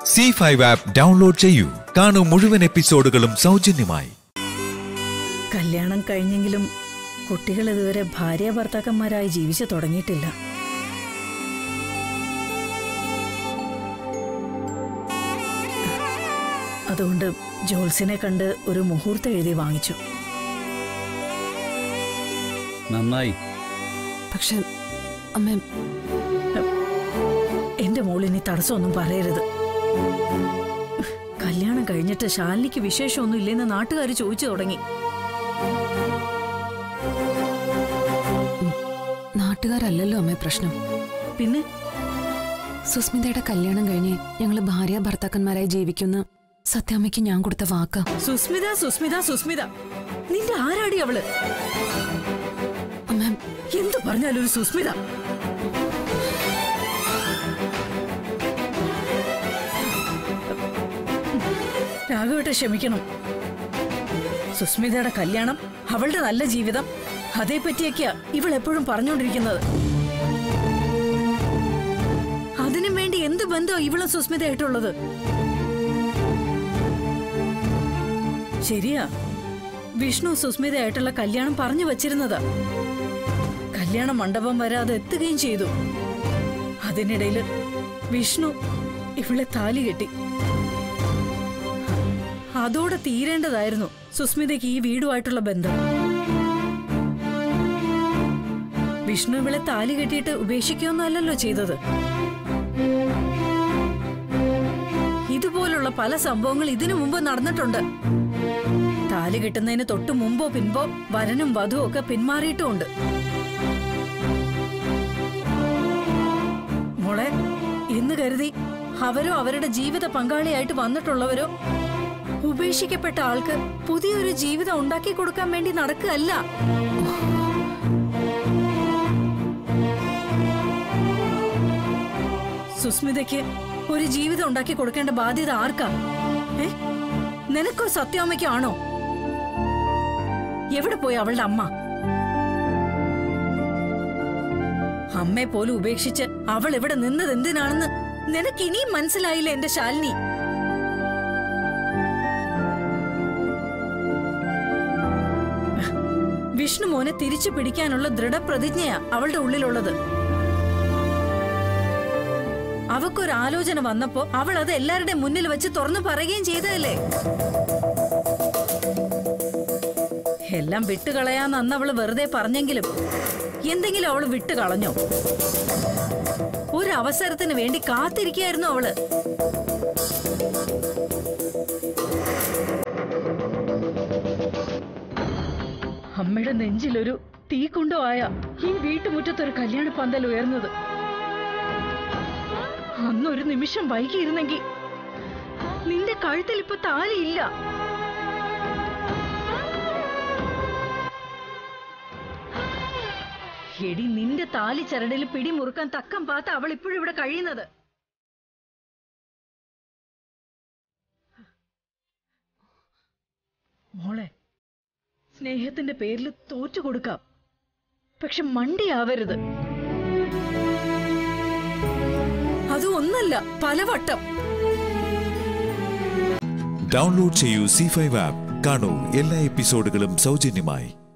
C five app download ചെയ്യൂ കാണൂ മുഴുവൻ എപ്പിസോഡുകളും സൗജന്യമായി കല്യാണം കഴിഞ്ഞെങ്കിലും കുട്ടികൾ ഇതുവരെ ഭാര്യ ഭർത്താക്കന്മാരായി ജീവിച്ചു തുടങ്ങിയിട്ടില്ല അതുകൊണ്ട് ജോൽസിനെ കണ്ട് ഒരു മുഹൂർത്തം എഴുതി വാങ്ങിച്ചു നന്നായി പക്ഷെ അമ്മ എന്റെ മോളിനി തടസ്സമൊന്നും പറയരുത് കല്യാണം കഴിഞ്ഞിട്ട് ശാലിനിക്ക് വിശേഷമൊന്നും ഇല്ലെന്ന് നാട്ടുകാർ ചോദിച്ചു തുടങ്ങി നാട്ടുകാരല്ലല്ലോ അമ്മ പ്രശ്നം പിന്നെ സുസ്മിതയുടെ കല്യാണം കഴിഞ്ഞ് ഞങ്ങള് ഭാര്യ ഭർത്താക്കന്മാരായി ജീവിക്കുന്ന സത്യാമ്മയ്ക്ക് ഞാൻ കൊടുത്ത വാക്കാ സുസ്മിത സുസ്മിത സുസ്മിത നിന്റെ ആരാടി അവള് അമ്മ എന്തു പറഞ്ഞാലും ഒരു സുസ്മിത രാഘവട്ടെ ക്ഷമിക്കണം സുസ്മിതയുടെ കല്യാണം അവളുടെ നല്ല ജീവിതം അതേപ്പറ്റിയൊക്കെയാ ഇവൾ എപ്പോഴും പറഞ്ഞുകൊണ്ടിരിക്കുന്നത് അതിനും വേണ്ടി എന്ത് ബന്ധം ഇവളും സുസ്മിതയായിട്ടുള്ളത് ശരിയാ വിഷ്ണു സുസ്മിതയായിട്ടുള്ള കല്യാണം പറഞ്ഞു വച്ചിരുന്നതാ കല്യാണ മണ്ഡപം വരെ അത് എത്തുകയും ചെയ്തു അതിനിടയിൽ വിഷ്ണു ഇവളെ താലി കെട്ടി അതോടെ തീരേണ്ടതായിരുന്നു സുസ്മിതയ്ക്ക് ഈ വീടുമായിട്ടുള്ള ബന്ധം വിഷ്ണു ഇവളെ താലി കെട്ടിയിട്ട് ഉപേക്ഷിക്കുകയൊന്നുമല്ലല്ലോ ചെയ്തത് ഇതുപോലുള്ള പല സംഭവങ്ങൾ ഇതിനു മുമ്പ് നടന്നിട്ടുണ്ട് താലി കെട്ടുന്നതിന് തൊട്ടു മുമ്പോ പിൻപോ വരനും വധുവും ഒക്കെ പിന്മാറിയിട്ടുമുണ്ട് മോളെ എന്ന് കരുതി അവരോ അവരുടെ ജീവിത പങ്കാളിയായിട്ട് വന്നിട്ടുള്ളവരോ ഉപേക്ഷിക്കപ്പെട്ട ആൾക്ക് പുതിയൊരു ജീവിതം ഉണ്ടാക്കി കൊടുക്കാൻ വേണ്ടി നടക്കുകയല്ല സുസ്മിതയ്ക്ക് ഒരു ജീവിതം ഉണ്ടാക്കി കൊടുക്കേണ്ട ബാധ്യത ആർക്കാ ഏ നിനക്കോ സത്യാമ്മയ്ക്കോ ആണോ എവിടെ പോയി അവളുടെ അമ്മ അമ്മയെ പോലും ഉപേക്ഷിച്ച് അവൾ ഇവിടെ നിന്നത് എന്തിനാണെന്ന് നിനക്ക് ഇനിയും മനസ്സിലായില്ല എന്റെ ശാലിനി വിഷ്ണു മോനെ തിരിച്ചു പിടിക്കാനുള്ള ദൃഢപ്രതിജ്ഞയാ അവളുടെ ഉള്ളിലുള്ളത് അവക്കൊരു ആലോചന വന്നപ്പോ അവൾ അത് എല്ലാവരുടെയും മുന്നിൽ വെച്ച് തുറന്നു പറയുകയും ചെയ്തതല്ലേ എല്ലാം വിട്ടുകളയാന്ന് അന്ന് അവള് വെറുതെ പറഞ്ഞെങ്കിലും എന്തെങ്കിലും അവള് വിട്ടുകളഞ്ഞോ ഒരു അവസരത്തിന് വേണ്ടി കാത്തിരിക്കായിരുന്നു അവള് അമ്മയുടെ നെഞ്ചിലൊരു തീക്കുണ്ടോ ആയ ഈ വീട്ടുമുറ്റത്തൊരു കല്യാണ പന്തൽ ഉയർന്നത് അന്നൊരു നിമിഷം വൈകിയിരുന്നെങ്കിൽ നിന്റെ കഴുത്തിൽ ഇപ്പൊ താലിയില്ല എടി നിന്റെ താലി ചരടിൽ പിടിമുറുക്കാൻ തക്കം പാത്ത അവൾ ഇപ്പോഴും ഇവിടെ കഴിയുന്നത് മോളെ സ്നേഹത്തിന്റെ പേരിൽ തോറ്റു കൊടുക്കാം പക്ഷെ മണ്ടിയാവരുത് അത് ഒന്നല്ല പലവട്ടം ഡൗൺലോഡ് ചെയ്യൂ സി ഫൈവ് ആപ്പ് കാണൂ എല്ലാ എപ്പിസോഡുകളും സൗജന്യമായി